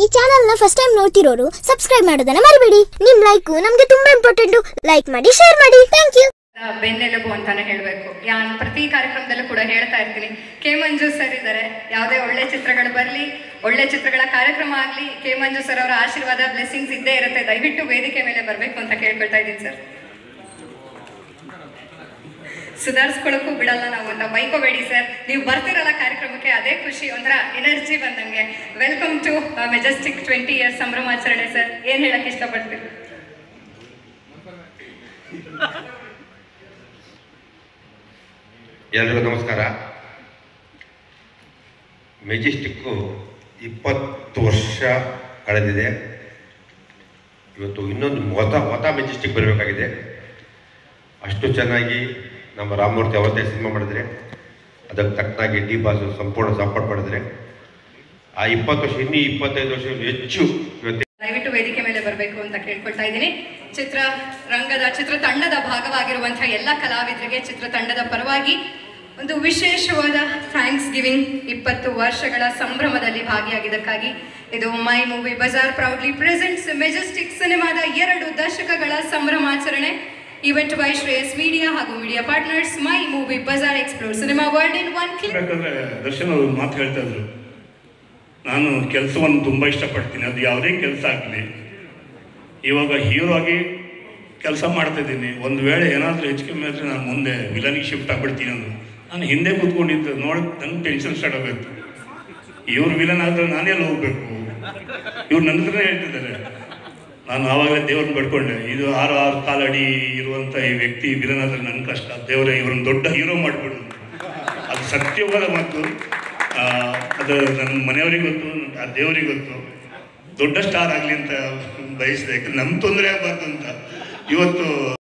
channel ನ first time ನೋಡ್ತಿರೋರು subscribe ಮಾಡೋದನ್ನ ಮರಿಬೇಡಿ ನಿಮ್ ಲೈಕ್ ನಮ್ಗೆ ತುಂಬಾ ಇಂಪಾರ್ಟೆಂಟ್ ಲೈಕ್ ಮಾಡಿ ಶೇರ್ ಮಾಡಿ ಥ್ಯಾಂಕ್ ಯು ಬೆನ್ನೆಲುಬು ಅಂತಾನೆ ಹೇಳಬೇಕು ಯಾನ್ ಪ್ರತಿ ಕಾರ್ಯಕ್ರಮದಲ್ಲೂ ಕೂಡ ಹೇಳ್ತಾ ಇರ್ತೀನಿ ಕೆ ಮಂಜು ಸರ್ ಇದ್ದಾರೆ ಯಾವುದೇ ಒಳ್ಳೆ ಚಿತ್ರಗಳು ಬರಲಿ ಒಳ್ಳೆ ಚಿತ್ರಗಳ ಕಾರ್ಯಕ್ರಮ ಆಗಲಿ ಕೆ ಮಂಜು ಸರ್ ಅವರ ಆಶೀರ್ವಾದ ಬ್ಲೆಸ್ಸಿಂಗ್ಸ್ ಇದ್ದೇ ಇರುತ್ತೆ ದಯವಿಟ್ಟು ವೇದಿಕೆ ಮೇಲೆ ಬರಬೇಕು ಅಂತ ಕೇಳ್ಕೊಳ್ತಾ ಇದ್ದೀನಿ ಸರ್ ಸುಧಾರಿಸ್ಕೊಳ್ಳೋಕ್ಕೂ ಬಿಡಲ್ಲ ನಾವು ಅಂತ ಬೈಕೋಬೇಡಿ ಸರ್ ನೀವು ಬರ್ತಿರಲ್ಲ ಕಾರ್ಯಕ್ರಮಕ್ಕೆ ಅದೇ ಖುಷಿ ಒಂಥರ ಎನರ್ಜಿ ಬಂದಂಗೆ welcome to Majestic twenty years ಸಂಭ್ರಮಾಚರಣೆ ಸರ್ ಏನು ಹೇಳಕ್ ಇಷ್ಟಪಡ್ತೀರಿ ಎಲ್ರಿಗೂ ನಮಸ್ಕಾರ ಮೆಜೆಸ್ಟಿಕ್ಕು ಇಪ್ಪತ್ತು ವರ್ಷ ಕಳೆದಿದೆ ಇವತ್ತು ಇನ್ನೊಂದು ಹೊಸ ಹೊಸ ಮೆಜೆಸ್ಟಿಕ್ ಬರಬೇಕಾಗಿದೆ ಅಷ್ಟು ಚೆನ್ನಾಗಿ ನಮ್ಮ ರಾಮಮೂರ್ತಿ ಅವತ್ತೇ ಸಿನಿಮಾ ಮಾಡಿದ್ರೆ ಅದಕ್ಕೆ ತಕ್ಕನಾಗಿ ಡಿ ಬಾಸು ಸಂಪೂರ್ಣ ಸಪೋರ್ಟ್ ಮಾಡಿದ್ರೆ ಆ ಇಪ್ಪತ್ತು ವರ್ಷ ಇನ್ನೂ ಇಪ್ಪತ್ತೈದು ವರ್ಷ ಹೆಚ್ಚು ಇವತ್ತು ದಯವಿಟ್ಟು ವೇದಿಕೆ ಮೇಲೆ ಬರಬೇಕು ಅಂತ ಕೇಳ್ಕೊಳ್ತಾ ಇದ್ದೀನಿ ಚಿತ್ರ ರಂಗದ ಚಿತ್ರತಂಡದ ಭಾಗವಾಗಿರುವಂತಹ ಎಲ್ಲ ಕಲಾವಿದರಿಗೆ ಚಿತ್ರತಂಡದ ಪರವಾಗಿ ಒಂದು ವಿಶೇಷವಾದ ಥ್ಯಾಂಕ್ಸ್ ಗಿವಿಂಗ್ ಇಪ್ಪತ್ತು ವರ್ಷಗಳ ಸಂಭ್ರಮದಲ್ಲಿ ಭಾಗಿಯಾಗಿದ್ದಕ್ಕಾಗಿ ಇದು My Movie Bazaar proudly presents Majestic ಸಿನಿಮಾದ ಎರಡು ದಶಕಗಳ ಸಂಭ್ರಮಾಚರಣೆ ಇವೆಂಟ್ ಬೈ ಶ್ರೇಯಸ್ ಮೀಡಿಯಾ ಹಾಗೂ media partners My Movie Bazaar explore cinema world in one click ಯಾಕಂದ್ರೆ ದರ್ಶನ್ ಅವ್ರು ಮಾತು ಹೇಳ್ತಾ ಇದ್ರು ನಾನು ಕೆಲಸವನ್ನು ತುಂಬ ಇಷ್ಟಪಡ್ತೀನಿ ಅದು ಯಾವುದೇ ಕೆಲಸ ಆಗಲಿ ಇವಾಗ ಹೀರೋ ಆಗಿ ಕೆಲಸ ಮಾಡ್ತಿದ್ದೀನಿ ಒಂದು ವೇಳೆ ಏನಾದರೂ ಹೆಚ್ಚು ಕಮ್ಮಿ ಆದರೆ ನಾನು ಮುಂದೆ ವಿಲನಿಗೆ ಶಿಫ್ಟ್ ಆಗ್ಬಿಡ್ತೀನಿ ಅಂದ್ರು ನಾನು ಹಿಂದೆ ಕೂತ್ಕೊಂಡಿದ್ದು ನೋಡಿ ನಂಗೆ ಟೆನ್ಷನ್ ಸ್ಟಾರ್ಟ್ ಆಗೋಯ್ತು ಇವ್ರು ವಿಲನ್ ಆದರೆ ನಾನೆಲ್ಲ ಹೋಗ್ಬೇಕು ಇವ್ರು ನನ್ನ ಹತ್ರನೇ ಹೇಳ್ತಿದ್ದಾರೆ ನಾನು ಆವಾಗಲೇ ದೇವ್ರನ್ನ ಬೇಡ್ಕೊಂಡೆ ಇದು ಆರು ಆರು ಕಾಲು ಅಡಿ ಇರುವಂಥ ಈ ವ್ಯಕ್ತಿ ವಿಲನ್ ಆದರೆ ನನ್ನ ಕಷ್ಟ ದೇವರೇ ಇವ್ರನ್ನ ದೊಡ್ಡ ಹೀರೋ ಮಾಡಿಬಿಡು ಅದು ಸತ್ಯವಾದ ಮಾತು ಆ, ಅದು ನನ್ನ ಮನೆಯವರಿಗೆ ಗೊತ್ತು ಆ ದೇವರಿಗೆ ಗೊತ್ತು ದೊಡ್ಡ ಸ್ಟಾರ್ ಆಗಲಿ ಅಂತ ಬಯಸಿದೆ ಯಾಕಂದ್ರೆ ನಮ್ಮ ತೊಂದರೆ ಆಗಬಾರ್ದು ಅಂತ ಇವತ್ತು